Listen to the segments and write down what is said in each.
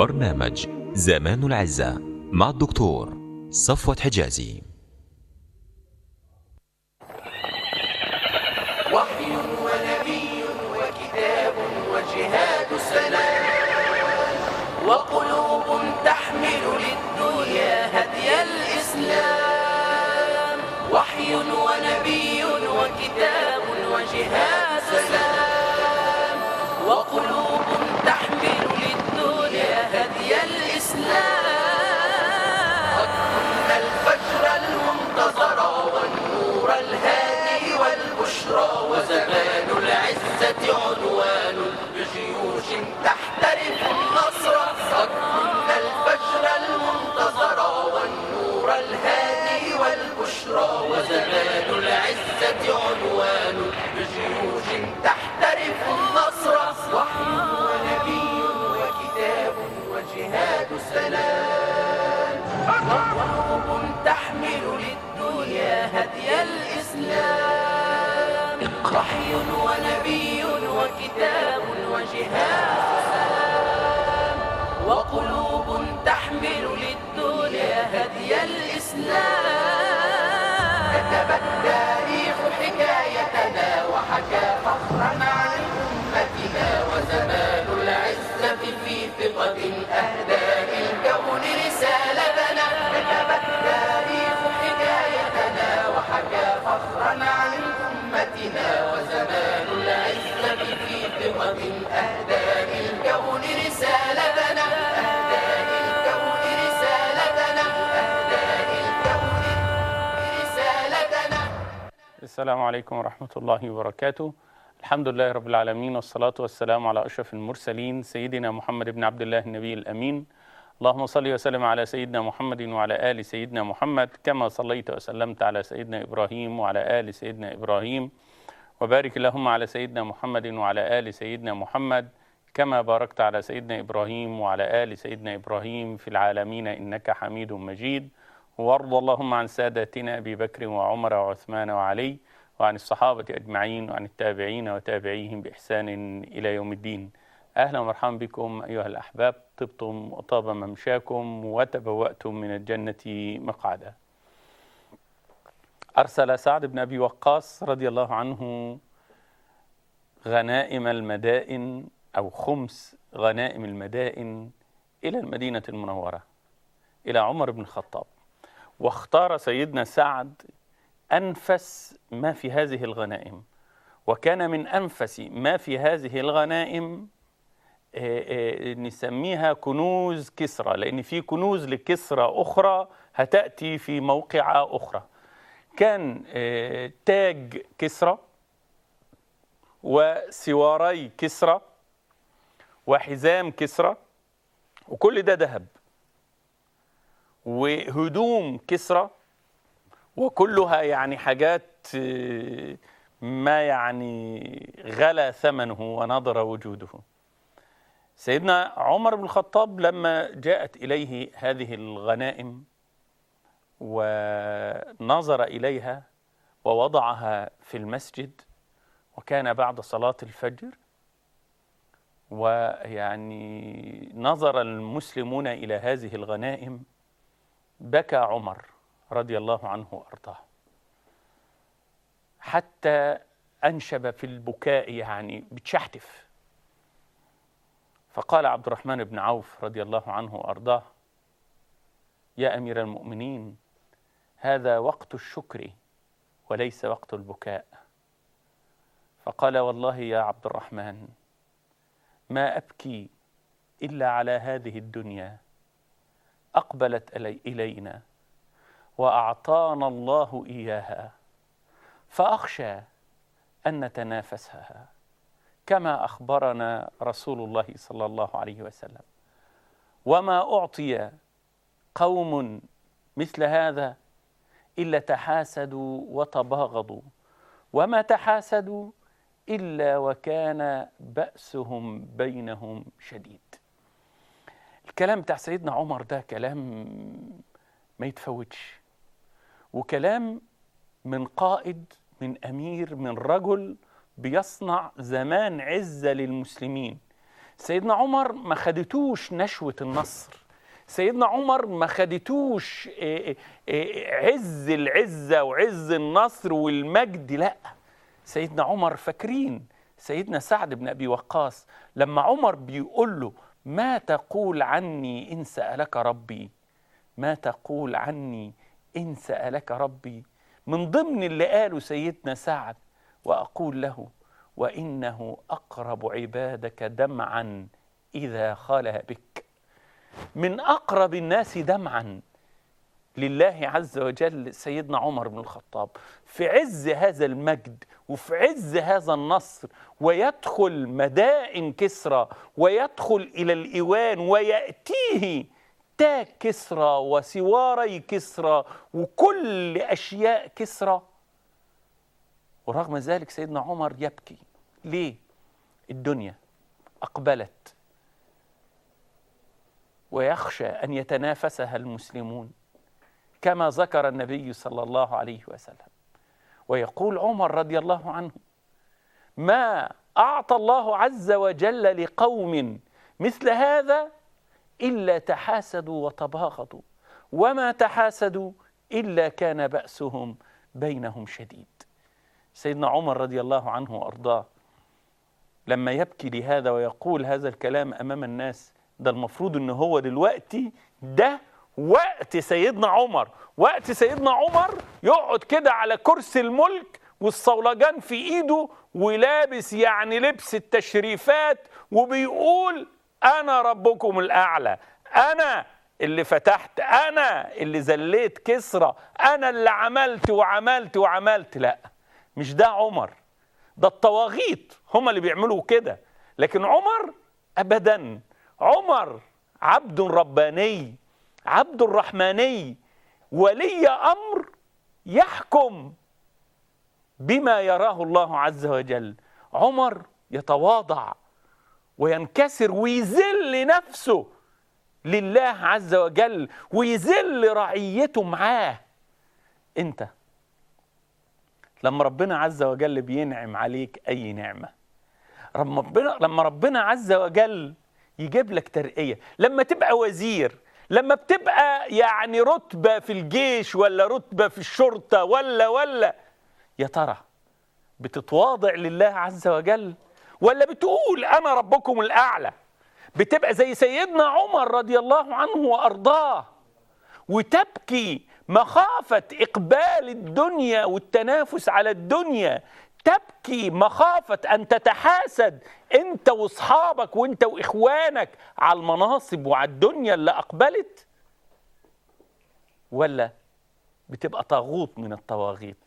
برنامج زمان العزة مع الدكتور صفوة حجازي وحي ونبي وكتاب وجهاد سلام وقلوب تحمل للدنيا هدي الإسلام وحي ونبي وكتاب وجهاد سلام وقلوب تحمل للدنيا هدي الإسلام قد كنا الفجر المنتظر والنور الهادي والبشرى وزمان العزة عنوان بجيوش تحترف النصر قد كنا الفجر المنتظر والنور الهادي والبشرى وزمان العزة عنوان بجيوش تحترف النصر وحي ونبي وكتاب وجهاد سلام وقلوب تحمل للدنيا هدي الإسلام وحي ونبي وكتاب وجهاد سلام وقلوب تحمل للدنيا هدي الإسلام كتب التاريخ حكايتنا وحكى فخرا عن أمتنا وزمان العزة في ثقة أهدى للكون رسالتنا كتب التاريخ حكايتنا وحكى فخرا عن أمتنا وزمان العزة في ثقة أهدى للكون رسالتنا أهدى للكون رسالتنا أهدى للكون رسالتنا السلام عليكم ورحمة الله وبركاته الحمد لله رب العالمين والصلاة والسلام على أشرف المرسلين سيدنا محمد بن عبد الله النبي الأمين اللهم صل وسلم على سيدنا محمد وعلى آل سيدنا محمد كما صليت وسلمت على سيدنا إبراهيم وعلى آل سيدنا إبراهيم وبارك اللهم على سيدنا محمد وعلى آل سيدنا محمد كما باركت على سيدنا إبراهيم وعلى آل سيدنا إبراهيم في العالمين إنك حميد مجيد وارض اللهم عن ساداتنا أبي بكر وعمر وعثمان وعلي وعن الصحابة أجمعين وعن التابعين وتابعيهم بإحسان إلى يوم الدين أهلا ومرحبا بكم أيها الأحباب طبتم وطاب ممشاكم وتبوأتم من الجنة مقعدا أرسل سعد بن أبي وقاص رضي الله عنه غنائم المدائن أو خمس غنائم المدائن إلى المدينة المنورة إلى عمر بن الخطاب واختار سيدنا سعد أنفس ما في هذه الغنائم وكان من أنفس ما في هذه الغنائم آه، آه، نسميها كنوز كسرى لأن في كنوز لكسرى أخرى هتأتي في موقع أخرى كان آه، تاج كسرى وسواري كسرى وحزام كسرى وكل ده ذهب وهدوم كسرى وكلها يعني حاجات آه، ما يعني غلى ثمنه ونضر وجوده سيدنا عمر بن الخطاب لما جاءت إليه هذه الغنائم ونظر إليها ووضعها في المسجد وكان بعد صلاة الفجر ويعني نظر المسلمون إلى هذه الغنائم بكى عمر رضي الله عنه وارضاه حتى انشب في البكاء يعني بتشحتف فقال عبد الرحمن بن عوف رضي الله عنه وارضاه يا امير المؤمنين هذا وقت الشكر وليس وقت البكاء فقال والله يا عبد الرحمن ما ابكي الا على هذه الدنيا اقبلت إلي الينا واعطانا الله اياها فاخشى ان نتنافسها كما اخبرنا رسول الله صلى الله عليه وسلم وما اعطي قوم مثل هذا الا تحاسدوا وتباغضوا وما تحاسدوا الا وكان باسهم بينهم شديد الكلام بتاع سيدنا عمر ده كلام ما يتفوتش وكلام من قائد من امير من رجل بيصنع زمان عزه للمسلمين سيدنا عمر ما خدتوش نشوة النصر سيدنا عمر ما خدتوش إيه، إيه، عز العزة وعز النصر والمجد لا سيدنا عمر فاكرين سيدنا سعد بن أبي وقاص لما عمر بيقول له ما تقول عني إن سألك ربي ما تقول عني إن سألك ربي من ضمن اللي قاله سيدنا سعد وأقول له وإنه أقرب عبادك دمعا إذا خلا بك من أقرب الناس دمعا لله عز وجل سيدنا عمر بن الخطاب في عز هذا المجد وفي عز هذا النصر ويدخل مدائن كسرى ويدخل إلى الإيوان ويأتيه تاج كسرى وسواري كسرى وكل أشياء كسرى ورغم ذلك سيدنا عمر يبكي ليه الدنيا أقبلت ويخشى أن يتنافسها المسلمون كما ذكر النبي صلى الله عليه وسلم ويقول عمر رضي الله عنه ما أعطى الله عز وجل لقوم مثل هذا إلا تحاسدوا وتباغضوا وما تحاسدوا إلا كان بأسهم بينهم شديد سيدنا عمر رضي الله عنه وأرضاه لما يبكي لهذا ويقول هذا الكلام أمام الناس ده المفروض ان هو دلوقتي ده وقت سيدنا عمر وقت سيدنا عمر يقعد كده على كرسي الملك والصولجان في ايده ولابس يعني لبس التشريفات وبيقول انا ربكم الاعلى انا اللي فتحت انا اللي ذليت كسرى انا اللي عملت وعملت وعملت لا مش ده عمر ده الطواغيت هم اللي بيعملوا كده لكن عمر ابدا عمر عبد رباني عبد رحماني ولي امر يحكم بما يراه الله عز وجل عمر يتواضع وينكسر ويذل نفسه لله عز وجل ويذل رعيته معاه انت لما ربنا عز وجل بينعم عليك اي نعمه لما ربنا لما ربنا عز وجل يجيب لك ترقيه لما تبقى وزير لما بتبقى يعني رتبه في الجيش ولا رتبه في الشرطه ولا ولا يا ترى بتتواضع لله عز وجل ولا بتقول انا ربكم الاعلى بتبقى زي سيدنا عمر رضي الله عنه وارضاه وتبكي مخافه اقبال الدنيا والتنافس على الدنيا تبكي مخافة أن تتحاسد أنت وأصحابك وأنت وإخوانك على المناصب وعلى الدنيا اللي أقبلت ولا بتبقى طاغوت من الطواغيت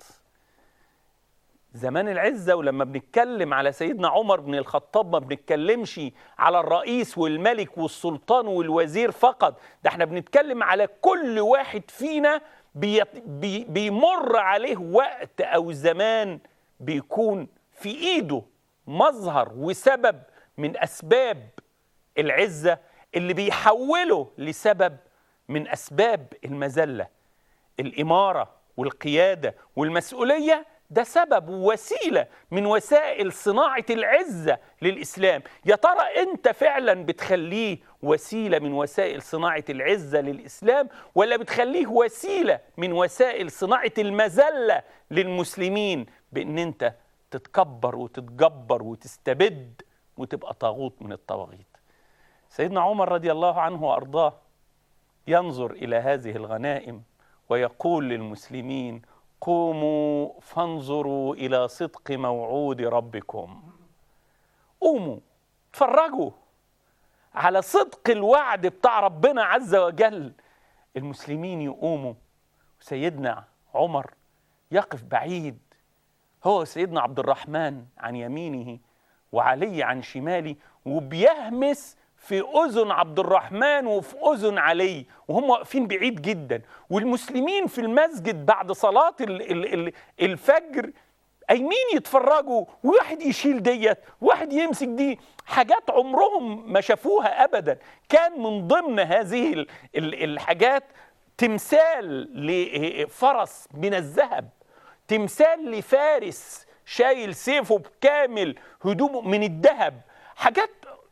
زمان العزة ولما بنتكلم على سيدنا عمر بن الخطاب ما بنتكلمش على الرئيس والملك والسلطان والوزير فقط ده احنا بنتكلم على كل واحد فينا بي بي بيمر عليه وقت أو زمان بيكون في ايده مظهر وسبب من اسباب العزه اللي بيحوله لسبب من اسباب المذله الاماره والقياده والمسؤوليه ده سبب ووسيله من وسائل صناعه العزه للاسلام يا ترى انت فعلا بتخليه وسيله من وسائل صناعه العزه للاسلام ولا بتخليه وسيله من وسائل صناعه المذله للمسلمين بان انت تتكبر وتتجبر وتستبد وتبقى طاغوت من الطواغيت سيدنا عمر رضي الله عنه وارضاه ينظر الى هذه الغنائم ويقول للمسلمين قوموا فانظروا الى صدق موعود ربكم قوموا اتفرجوا على صدق الوعد بتاع ربنا عز وجل المسلمين يقوموا سيدنا عمر يقف بعيد هو سيدنا عبد الرحمن عن يمينه وعلي عن شماله وبيهمس في اذن عبد الرحمن وفي اذن علي وهم واقفين بعيد جدا والمسلمين في المسجد بعد صلاه ال- ال- ال- الفجر قايمين يتفرجوا وواحد يشيل ديت واحد يمسك دي حاجات عمرهم ما شافوها ابدا كان من ضمن هذه ال- ال- الحاجات تمثال لفرس من الذهب تمثال لفارس شايل سيفه بكامل هدومه من الذهب حاجات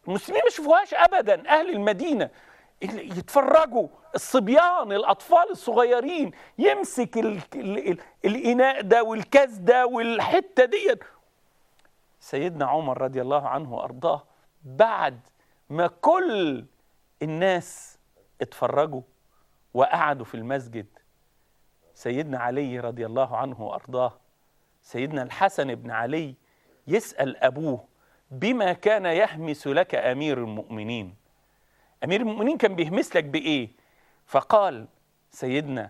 المسلمين ما شافوهاش ابدا اهل المدينه اللي يتفرجوا الصبيان الاطفال الصغيرين يمسك ال ال ال الاناء ده والكاس ده والحته ديت سيدنا عمر رضي الله عنه وارضاه بعد ما كل الناس اتفرجوا وقعدوا في المسجد سيدنا علي رضي الله عنه وارضاه سيدنا الحسن بن علي يسال ابوه بما كان يهمس لك امير المؤمنين امير المؤمنين كان بيهمس لك بايه فقال سيدنا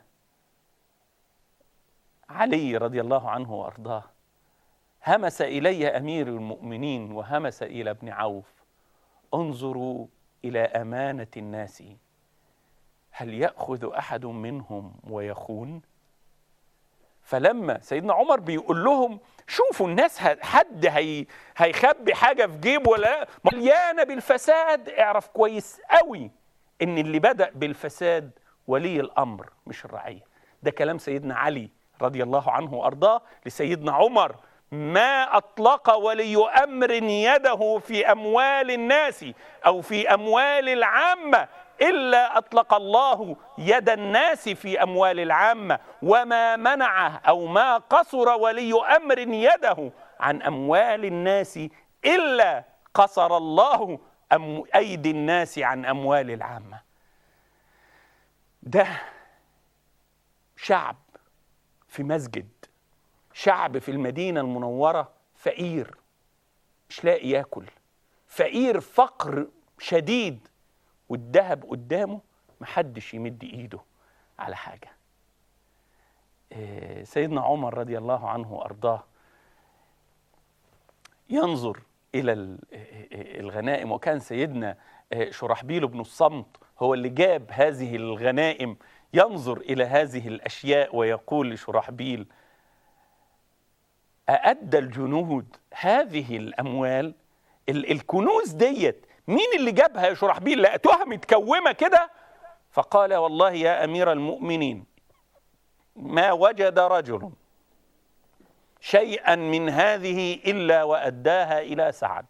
علي رضي الله عنه وارضاه همس الي امير المؤمنين وهمس الى ابن عوف انظروا الى امانه الناس هل ياخذ احد منهم ويخون فلما سيدنا عمر بيقول لهم شوفوا الناس ه- حد هي هيخبي حاجه في جيبه ولا لا مليانه بالفساد اعرف كويس قوي ان اللي بدا بالفساد ولي الامر مش الرعيه ده كلام سيدنا علي رضي الله عنه وارضاه لسيدنا عمر ما اطلق ولي امر يده في اموال الناس او في اموال العامه الا اطلق الله يد الناس في اموال العامه وما منعه او ما قصر ولي امر يده عن اموال الناس الا قصر الله أم ايدي الناس عن اموال العامه ده شعب في مسجد شعب في المدينه المنوره فقير مش لاقي ياكل فقير فقر شديد والذهب قدامه محدش يمد ايده على حاجه إيه، سيدنا عمر رضي الله عنه وارضاه ينظر الى ال- إيه، الغنائم وكان سيدنا إيه، شرحبيل بن الصمت هو اللي جاب هذه الغنائم ينظر الى هذه الاشياء ويقول لشرحبيل أأدى الجنود هذه الأموال ال- الكنوز ديت مين اللي جابها يا شرحبيل لقيتوها متكومة كده فقال والله يا أمير المؤمنين ما وجد رجل شيئا من هذه إلا وأداها إلى سعد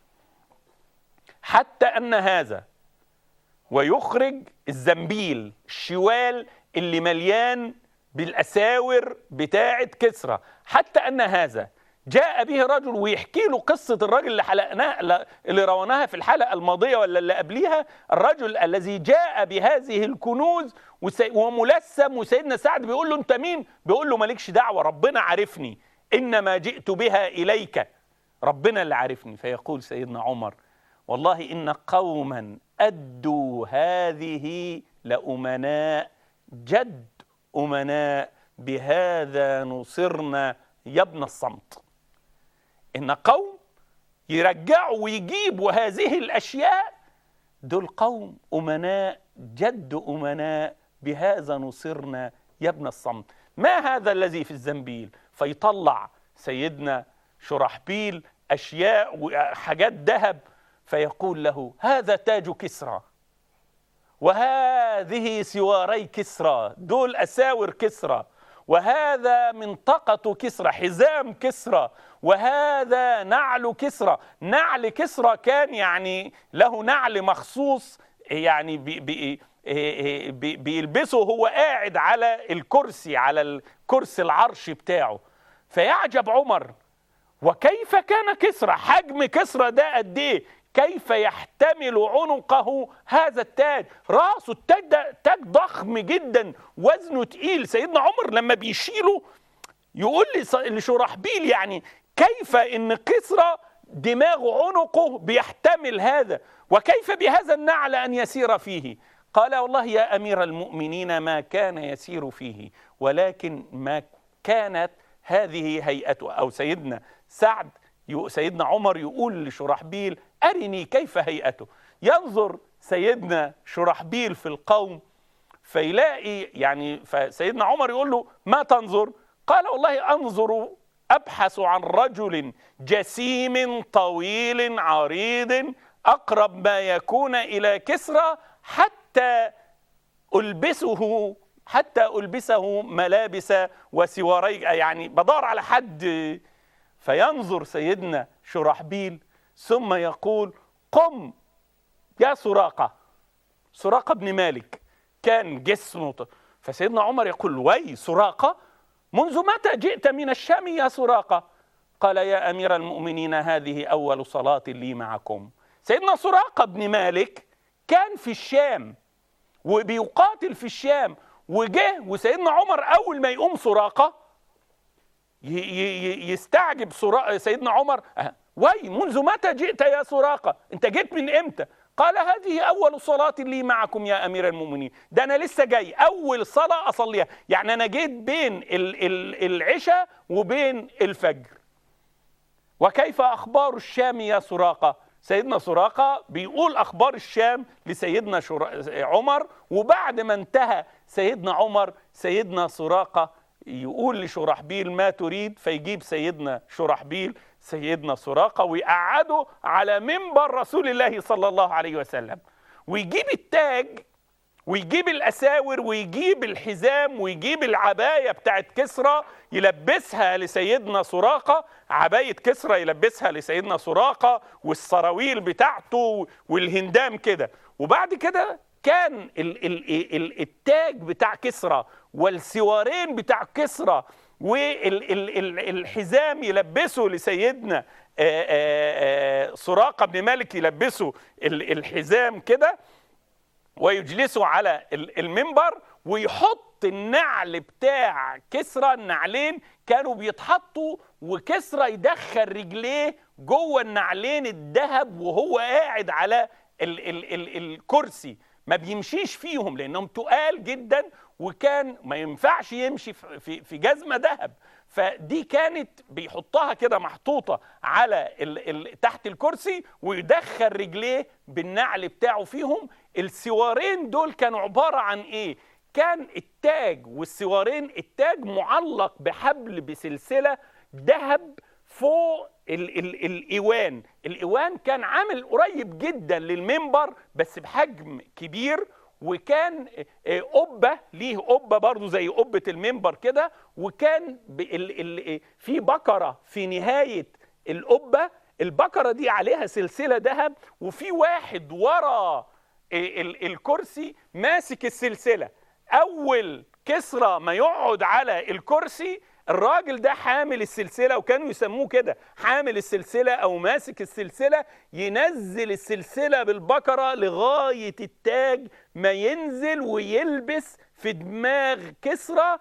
حتى أن هذا ويخرج الزنبيل الشوال اللي مليان بالاساور بتاعه كسرى حتى ان هذا جاء به رجل ويحكي له قصه الراجل اللي حلقناها اللي رويناها في الحلقه الماضيه ولا اللي قبليها الرجل الذي جاء بهذه الكنوز وسي- وملثم وسيدنا سعد بيقول له انت مين؟ بيقول له مالكش دعوه ربنا عارفني انما جئت بها اليك ربنا اللي عارفني فيقول سيدنا عمر والله ان قوما ادوا هذه لامناء جد امناء بهذا نصرنا يا ابن الصمت ان قوم يرجعوا ويجيبوا هذه الاشياء دول قوم امناء جد امناء بهذا نصرنا يا ابن الصمت ما هذا الذي في الزنبيل فيطلع سيدنا شرحبيل اشياء وحاجات ذهب فيقول له هذا تاج كسرى وهذه سواري كسرى دول اساور كسرى وهذا منطقة كسرى حزام كسرى وهذا نعل كسرى نعل كسرى كان يعني له نعل مخصوص يعني بي بي بي بيلبسه هو قاعد على الكرسي على الكرسي العرش بتاعه فيعجب عمر وكيف كان كسرى حجم كسرى ده قد ايه كيف يحتمل عنقه هذا التاج راسه التاج ده تاج ضخم جدا وزنه تقيل سيدنا عمر لما بيشيله يقول لي لشرحبيل يعني كيف ان كسرى دماغ عنقه بيحتمل هذا وكيف بهذا النعل ان يسير فيه قال والله يا امير المؤمنين ما كان يسير فيه ولكن ما كانت هذه هيئته او سيدنا سعد سيدنا عمر يقول لشرحبيل أرني كيف هيئته ينظر سيدنا شرحبيل في القوم فيلاقي يعني فسيدنا عمر يقول له ما تنظر قال والله أنظر أبحث عن رجل جسيم طويل عريض أقرب ما يكون إلى كسرى حتى ألبسه حتى ألبسه ملابس وسواري يعني بدور على حد فينظر سيدنا شرحبيل ثم يقول قم يا سراقة سراقة بن مالك كان جسمه ط- فسيدنا عمر يقول وي سراقة منذ متى جئت من الشام يا سراقة قال يا أمير المؤمنين هذه أول صلاة لي معكم سيدنا سراقة بن مالك كان في الشام وبيقاتل في الشام وجه وسيدنا عمر أول ما يقوم سراقة ي- ي- ي- يستعجب سرا... سيدنا عمر أه، وي منذ متى جئت يا سراقة انت جيت من امتى قال هذه اول صلاة لي معكم يا امير المؤمنين ده انا لسه جاي اول صلاة اصليها يعني انا جيت بين ال... ال... العشاء وبين الفجر وكيف اخبار الشام يا سراقه سيدنا سراقه بيقول اخبار الشام لسيدنا شر... عمر وبعد ما انتهى سيدنا عمر سيدنا سراقه يقول لشرحبيل ما تريد فيجيب سيدنا شرحبيل سيدنا سراقه ويقعده على منبر رسول الله صلى الله عليه وسلم ويجيب التاج ويجيب الاساور ويجيب الحزام ويجيب العبايه بتاعت كسرى يلبسها لسيدنا سراقه عبايه كسرى يلبسها لسيدنا سراقه والسراويل بتاعته والهندام كده وبعد كده كان ال ال ال التاج بتاع كسرى والسوارين بتاع كسرى والحزام يلبسه لسيدنا آه، آه، آه، سراقه بن مالك يلبسه ال- الحزام كده ويجلسوا على ال- المنبر ويحط النعل بتاع كسرى النعلين كانوا بيتحطوا وكسرى يدخل رجليه جوه النعلين الذهب وهو قاعد على ال ال ال الكرسي ما بيمشيش فيهم لانهم تقال جدا وكان ما ينفعش يمشي في- في في جزمه ذهب فدي كانت بيحطها كده محطوطه على ال ال تحت الكرسي ويدخل رجليه بالنعل بتاعه فيهم السوارين دول كانوا عباره عن ايه كان التاج والسوارين التاج معلق بحبل بسلسله ذهب فوق ال ال الايوان الايوان كان عامل قريب جدا للمنبر بس بحجم كبير وكان آه، قبه ليه قبه برضو زي قبه المنبر كده وكان ب- ال- ال- في بكره في نهايه القبه البكره دي عليها سلسله ذهب وفي واحد ورا ال- الكرسي ماسك السلسله اول كسرى ما يقعد على الكرسي الراجل ده حامل السلسله وكانوا يسموه كده حامل السلسله او ماسك السلسله ينزل السلسله بالبكره لغايه التاج ما ينزل ويلبس في دماغ كسرى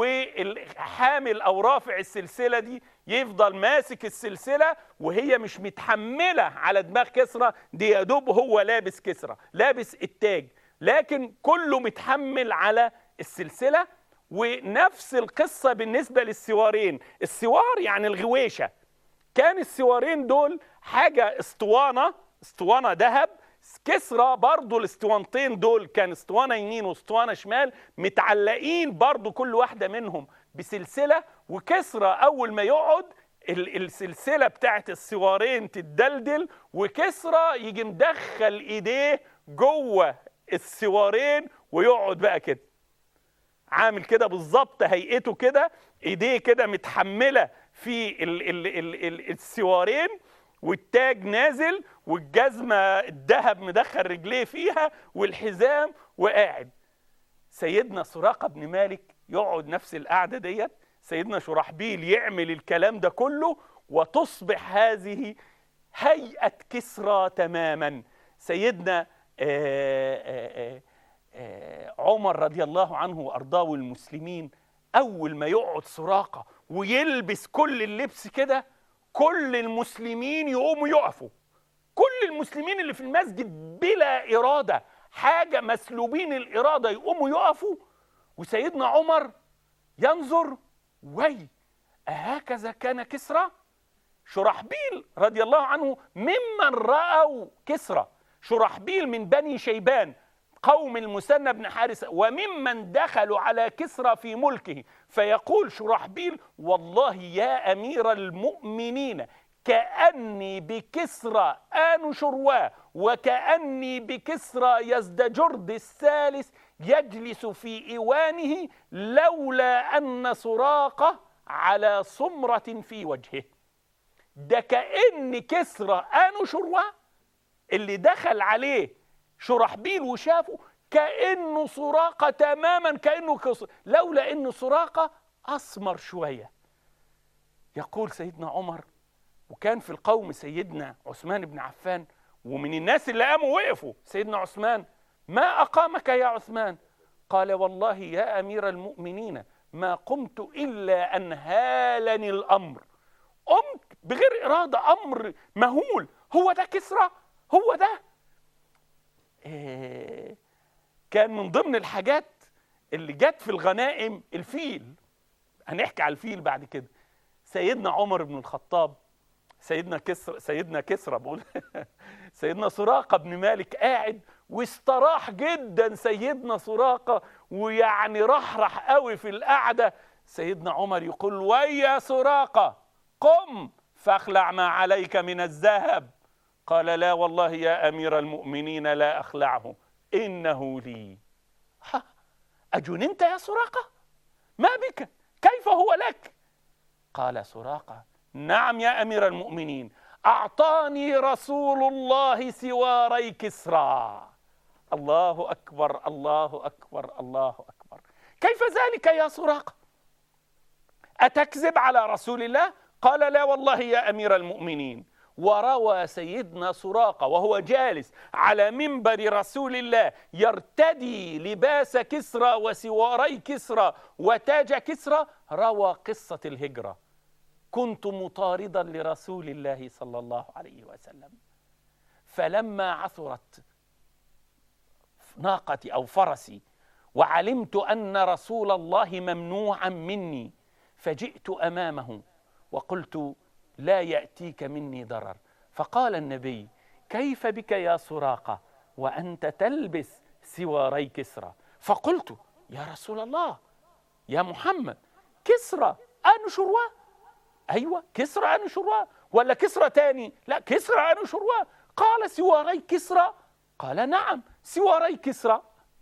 والحامل او رافع السلسله دي يفضل ماسك السلسله وهي مش متحمله على دماغ كسرى دي يا دوب هو لابس كسرى لابس التاج لكن كله متحمل على السلسله ونفس القصه بالنسبه للسوارين السوار يعني الغويشه كان السوارين دول حاجه اسطوانه اسطوانه ذهب كسرى برضو الاسطوانتين دول كان اسطوانه يمين واسطوانه شمال متعلقين برضو كل واحده منهم بسلسله وكسرى اول ما يقعد ال- السلسله بتاعت السوارين تتدلدل وكسرى يجي مدخل ايديه جوه السوارين ويقعد بقى كده عامل كده بالظبط هيئته كده ايديه كده متحمله في ال ال ال ال السوارين والتاج نازل والجزمه الذهب مدخل رجليه فيها والحزام وقاعد سيدنا سراقه بن مالك يقعد نفس القعده ديت سيدنا شرحبيل يعمل الكلام ده كله وتصبح هذه هيئه كسرى تماما سيدنا آه آه آه آه، عمر رضي الله عنه وارضاه والمسلمين اول ما يقعد سراقه ويلبس كل اللبس كده كل المسلمين يقوموا يقفوا كل المسلمين اللي في المسجد بلا اراده حاجه مسلوبين الاراده يقوموا يقفوا وسيدنا عمر ينظر وي أهكذا كان كسرى شرحبيل رضي الله عنه ممن رأوا كسرى شرحبيل من بني شيبان قوم المثنى بن حارثة وممن دخلوا على كسرى في ملكه فيقول شرحبيل والله يا أمير المؤمنين كأني بكسرى آن شرواه وكأني بكسرى يزدجرد الثالث يجلس في إيوانه لولا أن سراقة على سمرة في وجهه ده كأن كسرى آن شرواه اللي دخل عليه شرحبيل وشافه كانه سراقه تماما كانه كص... لولا انه سراقه اسمر شويه يقول سيدنا عمر وكان في القوم سيدنا عثمان بن عفان ومن الناس اللي قاموا وقفوا سيدنا عثمان ما اقامك يا عثمان قال والله يا امير المؤمنين ما قمت الا ان هالني الامر قمت بغير اراده امر مهول هو ده كسرى هو ده إيه كان من ضمن الحاجات اللي جت في الغنائم الفيل هنحكي على الفيل بعد كده سيدنا عمر بن الخطاب سيدنا كسرى سيدنا كسرى بقول سيدنا سراقه بن مالك قاعد واستراح جدا سيدنا سراقه ويعني رحرح قوي في القعده سيدنا عمر يقول ويا سراقه قم فاخلع ما عليك من الذهب قال لا والله يا امير المؤمنين لا اخلعه انه لي ها اجننت يا سراقه ما بك كيف هو لك قال سراقه نعم يا امير المؤمنين اعطاني رسول الله سواري كسرى الله اكبر الله اكبر الله اكبر كيف ذلك يا سراقه اتكذب على رسول الله قال لا والله يا امير المؤمنين وروى سيدنا سراقه وهو جالس على منبر رسول الله يرتدي لباس كسرى وسواري كسرى وتاج كسرى روى قصه الهجره كنت مطاردا لرسول الله صلى الله عليه وسلم فلما عثرت ناقتي او فرسي وعلمت ان رسول الله ممنوعا مني فجئت امامه وقلت لا ياتيك مني ضرر فقال النبي كيف بك يا سراقه وانت تلبس سواري كسرى فقلت يا رسول الله يا محمد كسرى ان شرواه ايوه كسرى ان شرواه ولا كسرى تاني لا كسرى ان شرواه قال سواري كسرى قال نعم سواري كسرى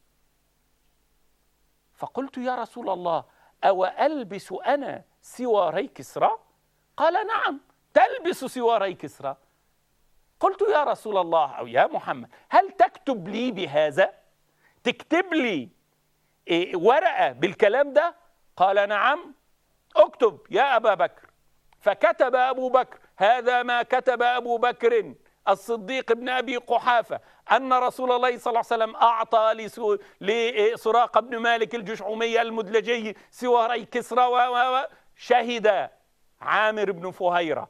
فقلت يا رسول الله أو ألبس أنا سواري كسرى قال نعم تلبس سواري كسرى قلت يا رسول الله أو يا محمد هل تكتب لي بهذا تكتب لي إيه ورقة بالكلام ده قال نعم اكتب يا أبا بكر فكتب أبو بكر هذا ما كتب أبو بكر الصديق بن ابي قحافه ان رسول الله صلى الله عليه وسلم اعطى لسراقه بن مالك الجشعمي المدلجي سواري كسرى وشهد عامر بن فهيره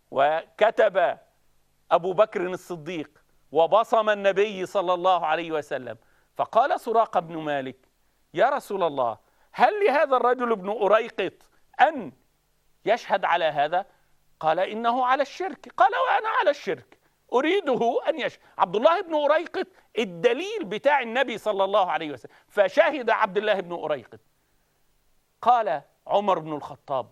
وكتب ابو بكر الصديق وبصم النبي صلى الله عليه وسلم فقال سراقه بن مالك يا رسول الله هل لهذا الرجل ابن أريقط أن يشهد على هذا قال إنه على الشرك قال وأنا على الشرك أريده أن يشهد عبد الله بن أريقط الدليل بتاع النبي صلى الله عليه وسلم فشهد عبد الله بن أريقط قال عمر بن الخطاب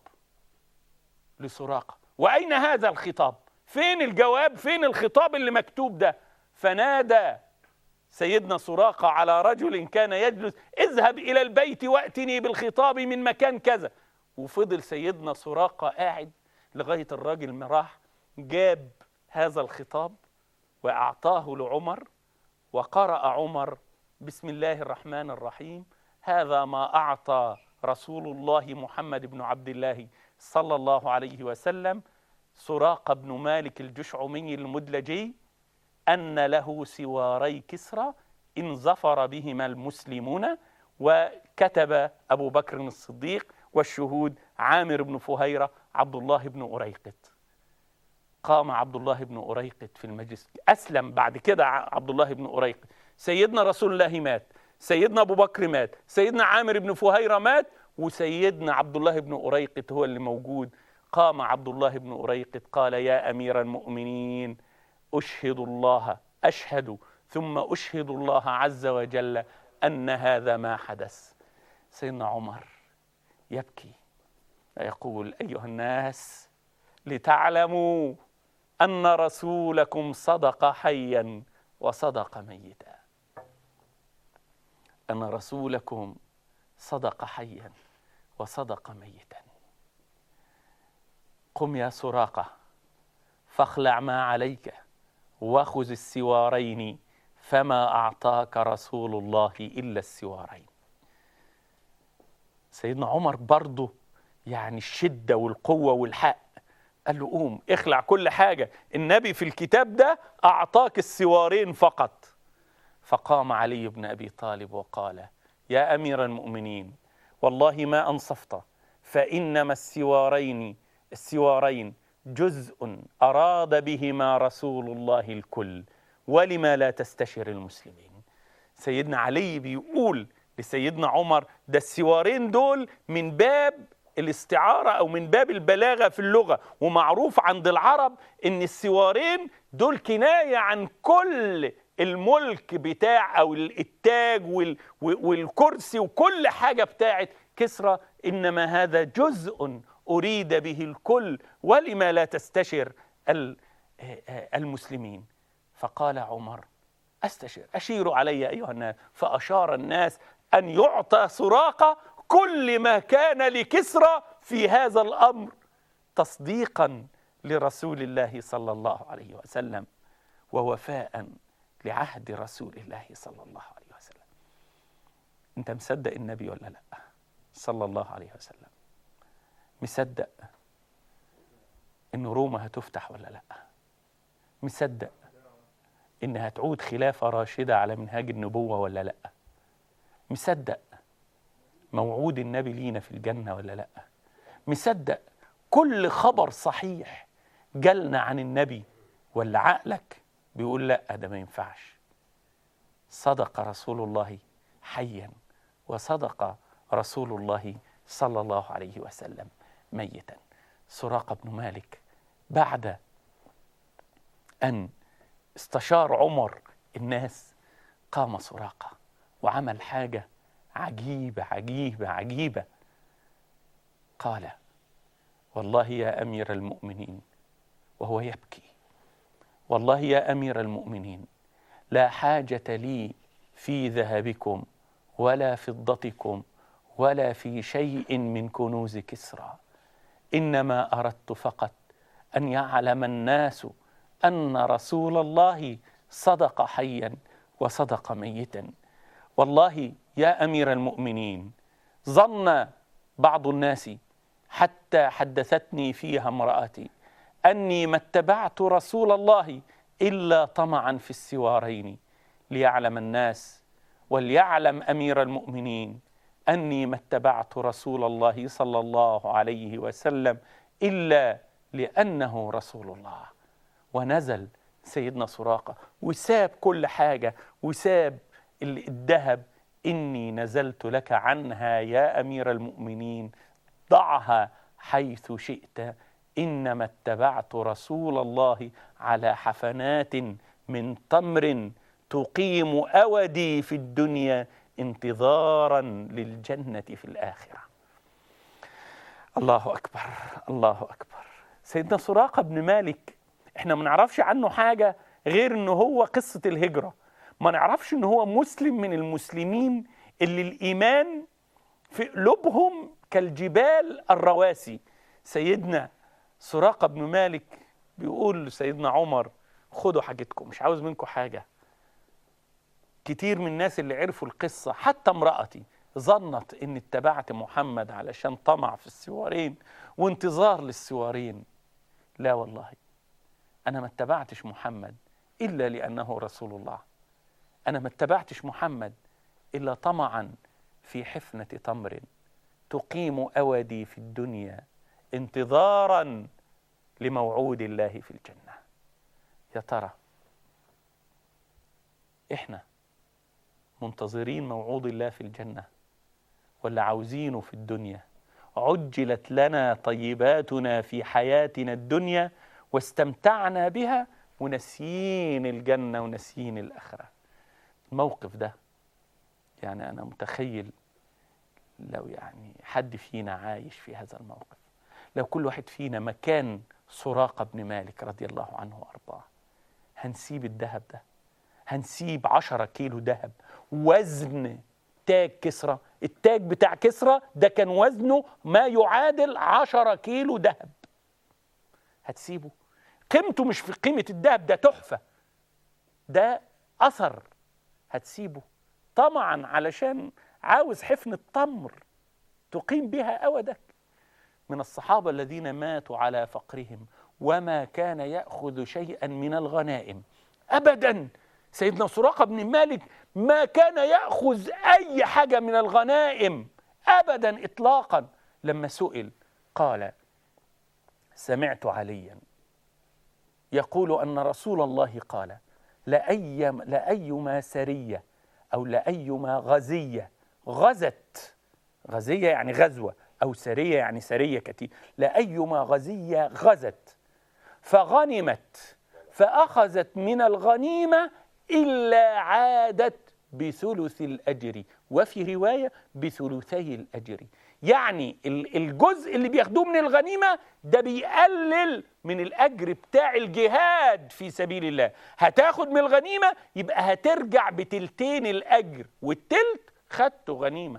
لسراقة وأين هذا الخطاب فين الجواب فين الخطاب اللي مكتوب ده فنادى سيدنا سراقة على رجل كان يجلس اذهب إلى البيت وأتني بالخطاب من مكان كذا وفضل سيدنا سراقة قاعد لغاية الراجل ما راح جاب هذا الخطاب وأعطاه لعمر وقرأ عمر بسم الله الرحمن الرحيم هذا ما أعطى رسول الله محمد بن عبد الله صلى الله عليه وسلم سراقة بن مالك الجشعمي المدلجي أن له سواري كسرى إن ظفر بهما المسلمون وكتب أبو بكر الصديق والشهود عامر بن فهيرة عبد الله بن أريقط قام عبد الله بن أريقط في المجلس أسلم بعد كده عبد الله بن أريقط سيدنا رسول الله مات سيدنا أبو بكر مات سيدنا عامر بن فهيرة مات وسيدنا عبد الله بن أريقط هو اللي موجود قام عبد الله بن أريقط قال يا أمير المؤمنين أشهد الله أشهد ثم أشهد الله عز وجل أن هذا ما حدث سيدنا عمر يبكي ويقول أيها الناس لتعلموا أن رسولكم صدق حيا وصدق ميتا أن رسولكم صدق حيا وصدق ميتا قم يا سراقة فاخلع ما عليك وخذ السوارين فما أعطاك رسول الله إلا السوارين سيدنا عمر برضه يعني الشدة والقوة والحق قال له قوم اخلع كل حاجة النبي في الكتاب ده أعطاك السوارين فقط فقام علي بن أبي طالب وقال يا أمير المؤمنين والله ما أنصفت فإنما السوارين السوارين جزء أراد بهما رسول الله الكل ولما لا تستشر المسلمين سيدنا علي بيقول لسيدنا عمر ده السوارين دول من باب الاستعارة أو من باب البلاغة في اللغة ومعروف عند العرب إن السوارين دول كناية عن كل الملك بتاع أو التاج وال والكرسي وكل حاجة بتاعت كسرى إنما هذا جزء أريد به الكل ولما لا تستشر المسلمين فقال عمر أستشر أشيروا علي أيها الناس فأشار الناس أن يعطى سراقة كل ما كان لكسرى في هذا الأمر تصديقا لرسول الله صلى الله عليه وسلم ووفاء لعهد رسول الله صلى الله عليه وسلم انت مصدق النبي ولا لا صلى الله عليه وسلم مصدق ان روما هتفتح ولا لا مصدق ان هتعود خلافه راشده على منهاج النبوه ولا لا مصدق موعود النبي لينا في الجنه ولا لا مصدق كل خبر صحيح جالنا عن النبي ولا عقلك بيقول لا ده ما ينفعش صدق رسول الله حيا وصدق رسول الله صلى الله عليه وسلم ميتا سراقه بن مالك بعد ان استشار عمر الناس قام سراقه وعمل حاجه عجيبه عجيبه عجيبه قال والله يا امير المؤمنين وهو يبكي والله يا امير المؤمنين لا حاجه لي في ذهبكم ولا فضتكم ولا في شيء من كنوز كسرى انما اردت فقط ان يعلم الناس ان رسول الله صدق حيا وصدق ميتا والله يا امير المؤمنين ظن بعض الناس حتى حدثتني فيها امراتي اني ما اتبعت رسول الله الا طمعا في السوارين ليعلم الناس وليعلم امير المؤمنين اني ما اتبعت رسول الله صلى الله عليه وسلم الا لانه رسول الله ونزل سيدنا سراقه وساب كل حاجه وساب الذهب اني نزلت لك عنها يا امير المؤمنين ضعها حيث شئت انما اتبعت رسول الله على حفنات من تمر تقيم اودي في الدنيا انتظارا للجنه في الاخره الله اكبر الله اكبر سيدنا سراقه بن مالك احنا ما نعرفش عنه حاجه غير ان هو قصه الهجره ما نعرفش ان هو مسلم من المسلمين اللي الايمان في قلوبهم كالجبال الرواسي سيدنا سراقه بن مالك بيقول لسيدنا عمر خدوا حاجتكم مش عاوز منكم حاجه كتير من الناس اللي عرفوا القصه حتى امراتي ظنت ان اتبعت محمد علشان طمع في السوارين وانتظار للسوارين لا والله انا ما اتبعتش محمد الا لانه رسول الله انا ما اتبعتش محمد الا طمعا في حفنه تمر تقيم اودي في الدنيا انتظارا لموعود الله في الجنه يا ترى احنا منتظرين موعود الله في الجنه ولا عاوزينه في الدنيا عجلت لنا طيباتنا في حياتنا الدنيا واستمتعنا بها ونسيين الجنه ونسيين الاخره الموقف ده يعني انا متخيل لو يعني حد فينا عايش في هذا الموقف لو كل واحد فينا مكان سراقه بن مالك رضي الله عنه وارضاه هنسيب الذهب ده هنسيب عشرة كيلو ذهب وزن تاج كسرى التاج بتاع كسرى ده كان وزنه ما يعادل عشرة كيلو ذهب هتسيبه قيمته مش في قيمة الذهب ده تحفة ده اثر هتسيبه طمعا علشان عاوز حفنة تمر تقيم بها أودك من الصحابة الذين ماتوا على فقرهم وما كان يأخذ شيئا من الغنائم أبدا سيدنا سراقة بن مالك ما كان يأخذ أي حاجة من الغنائم أبدا إطلاقا لما سئل قال سمعت عليا يقول أن رسول الله قال لأي لأيما سرية أو لأيما غزية غزت غزية يعني غزوة أو سرية يعني سرية كتير لأيما غزية غزت فغنمت فأخذت من الغنيمة إلا عادت بثلث الأجر وفي رواية بثلثي الأجر يعني ال- الجزء اللي بياخدوه من الغنيمة ده بيقلل من الأجر بتاع الجهاد في سبيل الله هتاخد من الغنيمة يبقى هترجع بتلتين الأجر والتلت خدته غنيمة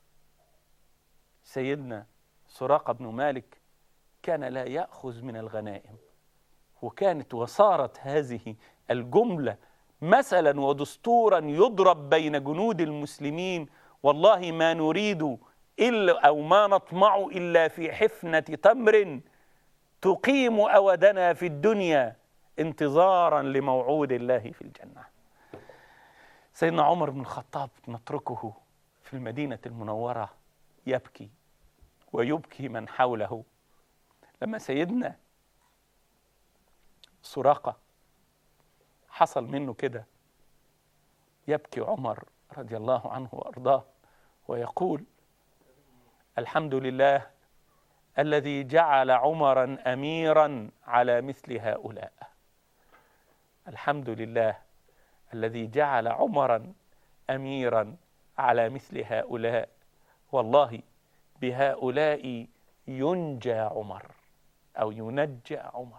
سيدنا سراقة بن مالك كان لا يأخذ من الغنائم وكانت وصارت هذه الجملة مثلا ودستورا يضرب بين جنود المسلمين والله ما نريد إلا أو ما نطمع إلا في حفنة تمر تقيم أودنا في الدنيا انتظارا لموعود الله في الجنة سيدنا عمر بن الخطاب نتركه في المدينة المنورة يبكي ويبكي من حوله لما سيدنا سراقة حصل منه كده يبكي عمر رضي الله عنه وارضاه ويقول الحمد لله الذي جعل عمرا اميرا على مثل هؤلاء الحمد لله الذي جعل عمرا اميرا على مثل هؤلاء والله بهؤلاء ينجى عمر او ينجى عمر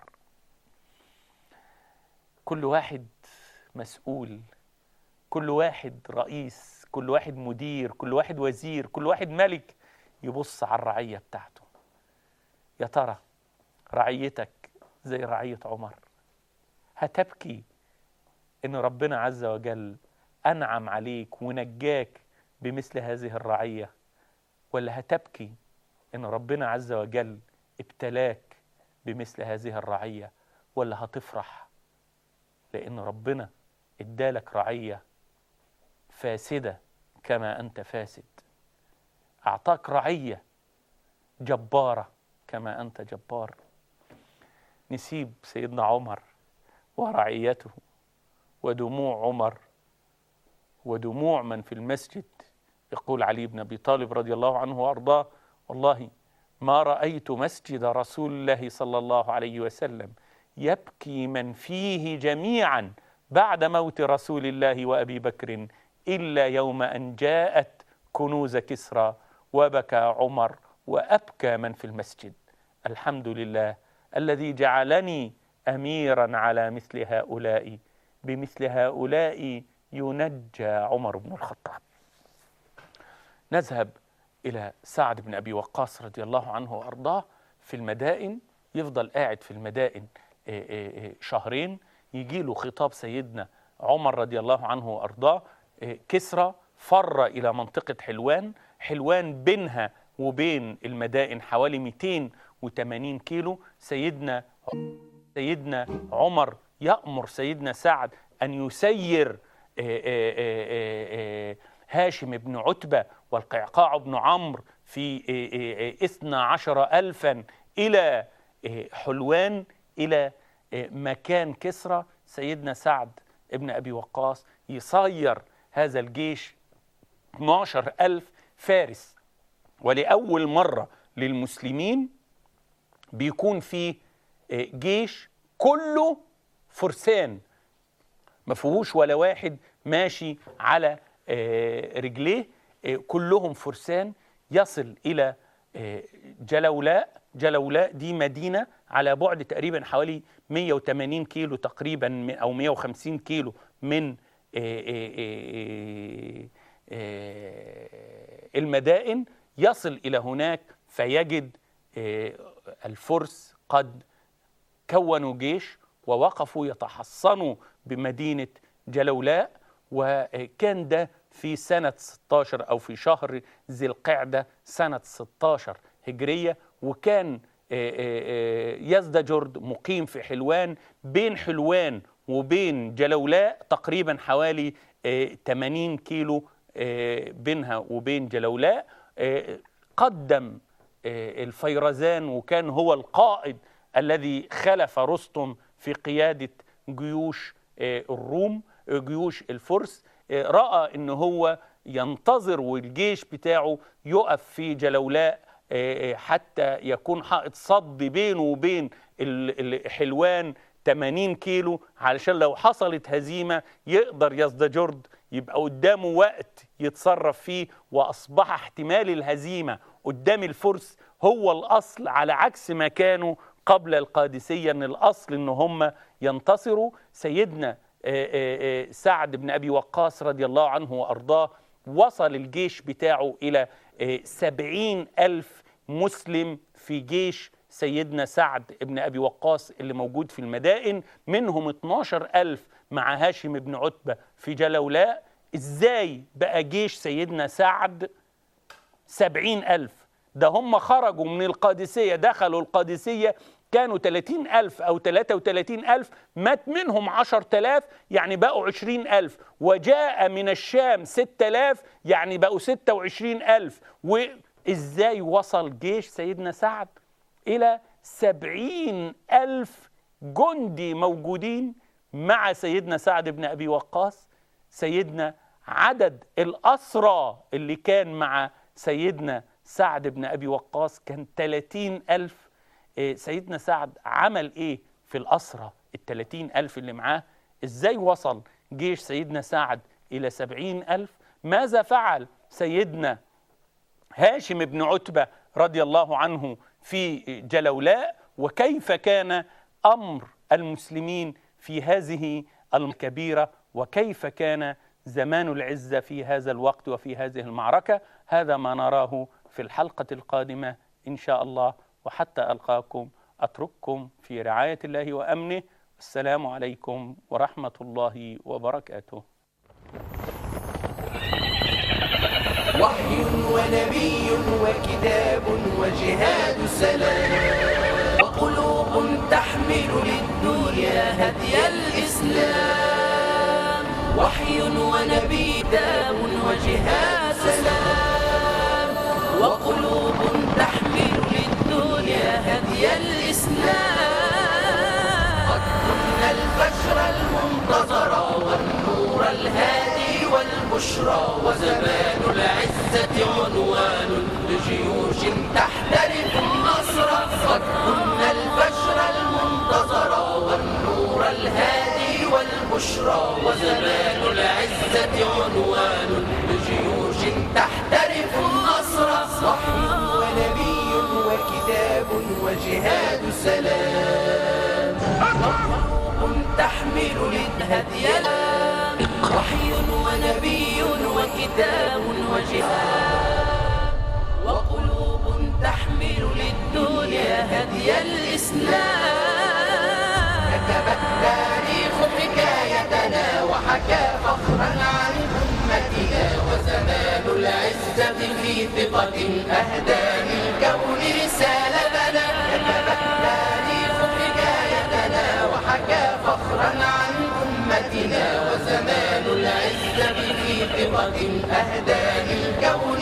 كل واحد مسؤول كل واحد رئيس كل واحد مدير كل واحد وزير كل واحد ملك يبص على الرعية بتاعته يا ترى رعيتك زي رعية عمر هتبكي ان ربنا عز وجل انعم عليك ونجاك بمثل هذه الرعية ولا هتبكي ان ربنا عز وجل ابتلاك بمثل هذه الرعية ولا هتفرح لأن ربنا ادالك رعية فاسدة كما أنت فاسد أعطاك رعية جبارة كما أنت جبار نسيب سيدنا عمر ورعيته ودموع عمر ودموع من في المسجد يقول علي بن أبي طالب رضي الله عنه وأرضاه والله ما رأيت مسجد رسول الله صلى الله عليه وسلم يبكي من فيه جميعا بعد موت رسول الله وابي بكر الا يوم ان جاءت كنوز كسرى وبكى عمر وابكى من في المسجد الحمد لله الذي جعلني اميرا على مثل هؤلاء بمثل هؤلاء ينجى عمر بن الخطاب نذهب الى سعد بن ابي وقاص رضي الله عنه وارضاه في المدائن يفضل قاعد في المدائن شهرين يجي له خطاب سيدنا عمر رضي الله عنه وارضاه كسرى فر الى منطقه حلوان حلوان بينها وبين المدائن حوالي 280 كيلو سيدنا سيدنا عمر يأمر سيدنا سعد أن يسير هاشم بن عتبة والقعقاع بن عمرو في اثنى عشر ألفا إلى حلوان إلى مكان كسرى سيدنا سعد ابن أبي وقاص يصير هذا الجيش 12 ألف فارس ولأول مرة للمسلمين بيكون في جيش كله فرسان ما فيهوش ولا واحد ماشي على رجليه كلهم فرسان يصل إلى جلولاء جلولاء دي مدينة على بعد تقريبا حوالي 180 كيلو تقريبا أو 150 كيلو من المدائن يصل إلى هناك فيجد الفرس قد كونوا جيش ووقفوا يتحصنوا بمدينة جلولاء وكان ده في سنة 16 أو في شهر ذي القعدة سنة 16 هجرية وكان آه، آه، آه، يزدجرد مقيم في حلوان بين حلوان وبين جلولاء تقريبا حوالي آه، 80 كيلو آه، بينها وبين جلولاء آه، قدم آه، الفيرزان وكان هو القائد الذي خلف رستم في قيادة جيوش آه، الروم آه، جيوش الفرس آه، رأى ان هو ينتظر والجيش بتاعه يقف في جلولاء آه، آه، حتى يكون حائط صد بينه وبين ال- ال- حلوان 80 كيلو علشان لو حصلت هزيمة يقدر يزدجرد يبقى قدامه وقت يتصرف فيه وأصبح احتمال الهزيمة قدام الفرس هو الأصل على عكس ما كانوا قبل القادسية أن الأصل أن هم ينتصروا سيدنا آه، آه، آه، سعد بن أبي وقاص رضي الله عنه وأرضاه وصل الجيش بتاعه إلى آه، سبعين ألف مسلم في جيش سيدنا سعد بن أبي وقاص اللي موجود في المدائن منهم 12 ألف مع هاشم بن عتبة في جلولاء إزاي بقى جيش سيدنا سعد سبعين ألف ده هم خرجوا من القادسية دخلوا القادسية كانوا 30 ألف أو 33 ألف مات منهم 10 آلاف يعني بقوا 20 ألف وجاء من الشام 6 آلاف يعني بقوا 26 ألف وإزاي وصل جيش سيدنا سعد إلى 70 ألف جندي موجودين مع سيدنا سعد بن أبي وقاص سيدنا عدد الأسرى اللي كان مع سيدنا سعد بن أبي وقاص كان 30 ألف إيه، سيدنا سعد عمل إيه في الأسرى التلاتين ألف اللي معاه إزاي وصل جيش سيدنا سعد إلى سبعين ألف ماذا فعل سيدنا هاشم بن عتبة رضي الله عنه في جلولاء وكيف كان أمر المسلمين في هذه الكبيرة وكيف كان زمان العزة في هذا الوقت وفي هذه المعركة هذا ما نراه في الحلقة القادمة إن شاء الله وحتى ألقاكم أترككم في رعاية الله وأمنه السلام عليكم ورحمة الله وبركاته وحي ونبي وكتاب وجهاد سلام وقلوب تحمل للدنيا هدي الإسلام وحي ونبي كتاب وجهاد سلام وقلوب تحمل للدنيا هدي الإسلام قد كنا البشر المنتظر والنور الهادي والبشرى وزمان العزة عنوان لجيوش تحترف النصر قد كنا البشر المنتظر والنور الهادي والبشرى وزمان العزة عنوان لجيوش تحترف النصر وحي ونبي وكتاب وجهاد سلام وقلوب تحمل للهدي الآن وحي ونبي وكتاب وجهاد وقلوب تحمل للدنيا هدي الإسلام كتب التاريخ حكايتنا وحكى فخرا عن أمتنا وزمان العزة في ثقة أهدى للكون رسالتنا كتب التاريخ حكايتنا وحكى فخرا عن أمتنا وزمان العزة في ثقة أهدى للكون